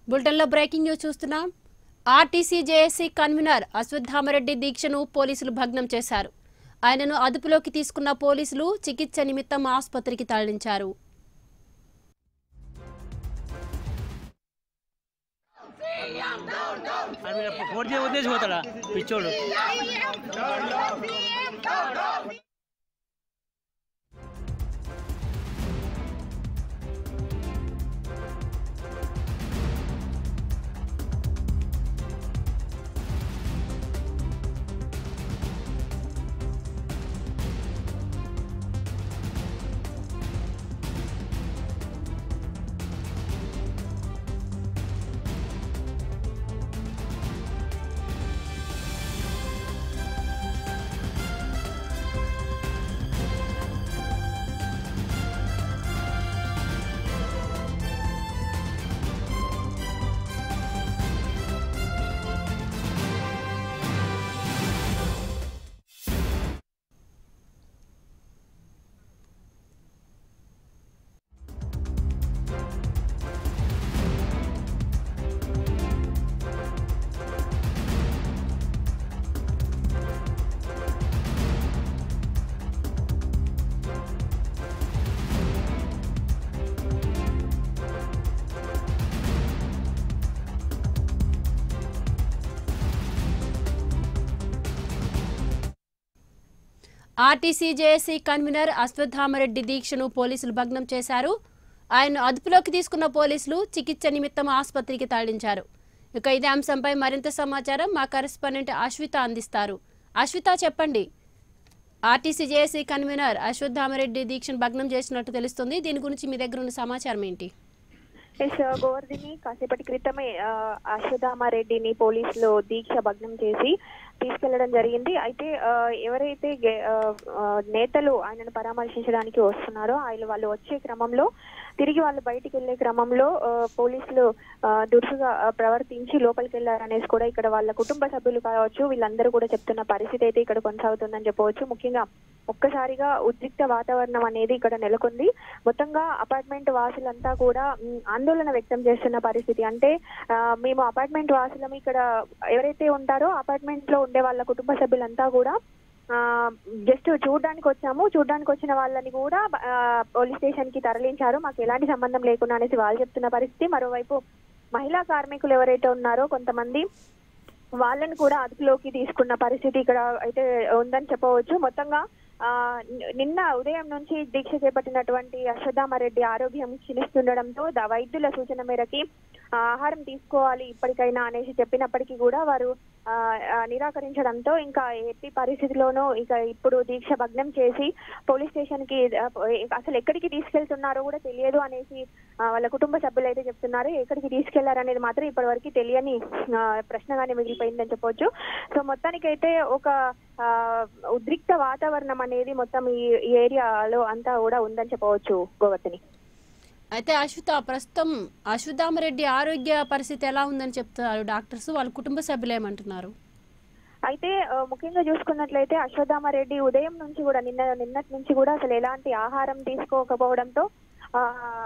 బులెటిన్లో breaking news చూస్తున్నాం RTC JAC convener Ashwathama Reddy దీక్షను పోలీసులు భగ్నం చేశారు ఆయనను అదుపులోకి తీసుకున్న పోలీసులు చికిత్స నిమిత్తం ఆసుపత్రికి తరలించారు అది ఫోన్ చేయ వదిలేసి పోతాడా పిచ్చోడు ఆర్టీసీ జేఏసీ కన్వీనర్ అశ్వత్థామరెడ్డి దీక్షను పోలీసులు భగ్నం చేశారు ఆయన్ను అదుపులోకి తీసుకున్న పోలీసులు చికిత్స నిమిత్తం ఆసుపత్రికి తరలించారు ఇక ఇదే అంశంపై మరింత సమాచారం మా కరెస్పాండెంట్ అశ్విత అందిస్తారు అశ్విత చెప్పండి ఆర్టీసీ జేఏసీ కన్వీనర్ అశ్వత్థామరెడ్డి దీక్షను భగ్నం చేసినట్టు తెలుస్తుంది దీని గురించి మీ దగ్గర ఉన్న సమాచారం ఏంటి ఎస్ గోవర్ధిని కాసేపటి క్రితమే ఆ, అశ్వత్థామారెడ్డిని పోలీసులు దీక్ష భగ్నం చేసి తీసుకెళ్లడం జరిగింది అయితే ఆ, ఎవరైతే గే- ఆ, ఆ, నేతలు ఆయనను పరామర్శించడానికి వస్తున్నారో ఆయన వాళ్ళు వచ్చే క్రమంలో తిరిగి వాళ్ళు బయటికి వెళ్లే క్రమంలో ఆ, పోలీసులు ఆ, దురుసుగా ఆ, ప్రవర్తించి లోపలికి వెళ్లారనేసి కూడా ఇక్కడ వాళ్ళ కుటుంబ సభ్యులు కావచ్చు వీళ్ళందరూ కూడా చెప్తున్న పరిస్థితి అయితే ఇక్కడ కొనసాగుతుందని చెప్పవచ్చు ముఖ్యంగా ఒక్కసారిగా ఉద్రిక్త వాతావరణం అనేది ఇక్కడ నెలకొంది మొత్తంగా అపార్ట్మెంట్ వాసులంతా కూడా మ్, ఆందోళన వ్యక్తం చేస్తున్న పరిస్థితి అంటే ఆ, మేము అపార్ట్మెంట్ వాసులం ఇక్కడ ఎవరైతే ఉంటారో అపార్ట్మెంట్ లో ఉండే వాళ్ళ కుటుంబ సభ్యులంతా కూడా జస్ట్ చూడడానికి వచ్చాము చూడడానికి వచ్చిన వాళ్ళని కూడా ఆ, పోలీస్ స్టేషన్ కి తరలించారు మాకు ఎలాంటి సంబంధం లేకుండా అనేసి వాళ్ళు చెప్తున్న పరిస్థితి మరోవైపు మహిళా కార్మికులు ఎవరైతే ఉన్నారో కొంతమంది వాళ్ళని కూడా అదుపులోకి తీసుకున్న పరిస్థితి ఇక్కడ అయితే ఉందని చెప్పవచ్చు మొత్తంగా ఆ ని- నిన్న ఉదయం నుంచి దీక్ష చేపట్టినటువంటి అశ్వత్థామరెడ్డి ఆరోగ్యం క్షీణిస్తుండడంతో ద- వైద్యుల సూచన మేరకి ఆ, ఆహారం తీసుకోవాలి ఇప్పటికైనా అనేసి చెప్పినప్పటికీ కూడా వారు ఆ, ఆ, నిరాకరించడంతో ఇంకా ఎట్టి పరిస్థితిలోనూ ఇక ఇప్పుడు దీక్ష భగ్నం చేసి పోలీస్ స్టేషన్ కి ఆ, అసలు ఎక్కడికి తీసుకెళ్తున్నారో కూడా తెలియదు అనేసి ఆ, వాళ్ళ కుటుంబ సభ్యులు అయితే చెప్తున్నారు ఎక్కడికి తీసుకెళ్లారనేది మాత్రం ఇప్పటివరకు తెలియని ఆ, ప్రశ్నగానే మిగిలిపోయిందని చెప్పొచ్చు సో మొత్తానికైతే ఒక ఆ, ఉద్రిక్త వాతావరణం అనేది మొత్తం ఈ ఈ ఏరియాలో అంతా కూడా ఉందని చెప్పవచ్చు గోవర్ధని అయితే అశ్విత ప్రస్తుతం అశ్వత్థామరెడ్డి ఆరోగ్య పరిస్థితి ఎలా ఉందని చెప్తున్నారు డాక్టర్స్ వాళ్ళ కుటుంబ సభ్యులు ఏమంటున్నారు అయితే ఆ, ముఖ్యంగా చూసుకున్నట్లయితే అశ్వత్థామరెడ్డి ఉదయం నుంచి కూడా నిన్న నిన్నటి నుంచి కూడా అసలు ఎలాంటి ఆహారం తీసుకోకపోవడంతో ఆ,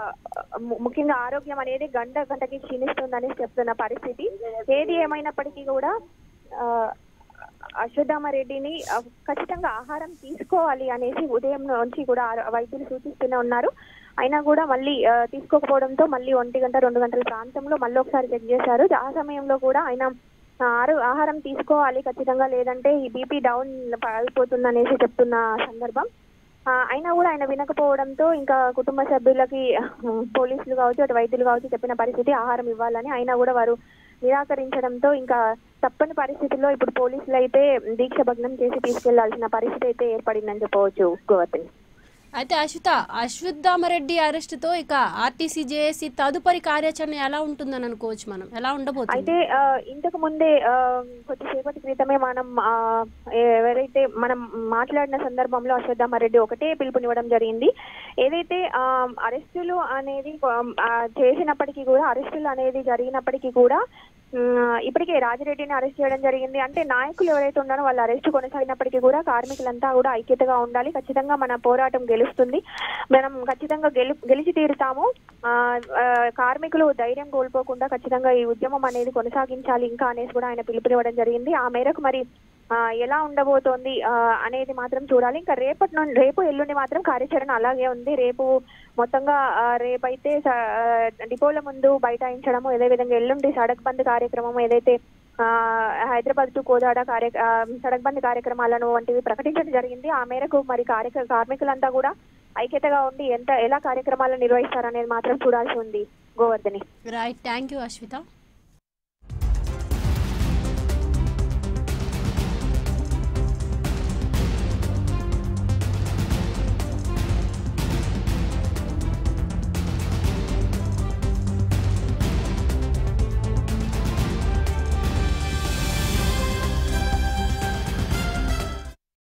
ము- ముఖ్యంగా ఆరోగ్యం అనేది గంట గంటకి క్షీణిస్తుందని చెప్తున్న పరిస్థితి ఏది ఏమైనప్పటికీ కూడా ఆ, అశ్వత్థామరెడ్డిని ఆ, ఖచ్చితంగా ఆహారం తీసుకోవాలి అనేసి ఉదయం నుంచి కూడా ఆరో- వైద్యులు సూచిస్తూనే ఉన్నారు అయినా కూడా మళ్ళీ ఆ, తీసుకోకపోవడంతో మళ్ళీ ఒంటి గంట రెండు గంటల ప్రాంతంలో మళ్ళీ ఒకసారి చెక్ చేశారు ఆ సమయంలో కూడా ఆయన ఆ, ఆరు ఆహారం తీసుకోవాలి ఖచ్చితంగా లేదంటే ఈ బీపీ డౌన్ అయిపోతుంది అనేసి చెప్తున్న సందర్భం ఆ, అయినా కూడా ఆయన వినకపోవడంతో ఇంకా కుటుంబ సభ్యులకి ఆ, పోలీసులు కావచ్చు అటు వైద్యులు కావచ్చు చెప్పిన పరిస్థితి ఆహారం ఇవ్వాలని అయినా కూడా వారు నిరాకరించడంతో ఇంకా తప్పని పరిస్థితుల్లో ఇప్పుడు పోలీసులు అయితే దీక్ష భగ్నం చేసి తీసుకెళ్లాల్సిన పరిస్థితి అయితే ఏర్పడిందని చెప్పవచ్చు గోవర్ధన్ అయితే అశ్విత అశ్వత్థామరెడ్డి అరెస్టుతో ఇక ఆర్టీసీ జేఏసీ తదుపరి కార్యాచరణ ఎలా ఉంటుందని అనుకోవచ్చు మనం ఎలా ఉండబోతుంది అయితే ఆ, ఇంతకు ముందే ఆ, కొద్దిసేపటి క్రితమే మనం ఆ, ఎవరైతే మనం మాట్లాడిన సందర్భంలో అశ్వత్థామారెడ్డి ఒకటే పిలుపునివ్వడం జరిగింది ఏదైతే ఆ, అరెస్టులు అనేది ఆ, చేసినప్పటికీ కూడా అరెస్టులు అనేది జరిగినప్పటికీ కూడా ఉమ్, ఇప్పటికే రాజిరెడ్డిని అరెస్ట్ చేయడం జరిగింది అంటే నాయకులు ఎవరైతే ఉన్నారో వాళ్ళ అరెస్ట్ కొనసాగినప్పటికీ కూడా కార్మికులంతా కూడా ఐక్యతగా ఉండాలి ఖచ్చితంగా మన పోరాటం గెలుస్తుంది మనం ఖచ్చితంగా గెలు గెలిచి తీరుతాము ఆ, ఆ, కార్మికులు ధైర్యం కోల్పోకుండా ఖచ్చితంగా ఈ ఉద్యమం అనేది కొనసాగించాలి ఇంకా అనేసి కూడా ఆయన పిలుపునివ్వడం జరిగింది ఆ మేరకు మరి ఆ, ఎలా ఉండబోతోంది ఆ, అనేది మాత్రం చూడాలి ఇంకా రేపటి నుండి రేపు ఎల్లుండి మాత్రం కార్యాచరణ అలాగే ఉంది రేపు మొత్తంగా ఆ, రేపైతే స- ఆ, డిపోల ముందు బైఠాయించడము అదేవిధంగా ఎల్లుండి సడక్ బంద్ కార్యక్రమం ఏదైతే ఆ, హైదరాబాద్ టు కోదాడ కార్య ఆ, సడక్ బంద్ కార్యక్రమాలను వంటివి ప్రకటించడం జరిగింది ఆ మేరకు మరి కార్యక్ర కార్మికులంతా కూడా ఐక్యతగా ఉండి ఎంత ఎలా కార్యక్రమాలను నిర్వహిస్తారనేది మాత్రం చూడాల్సి ఉంది Govardhani right thank you Ashwitha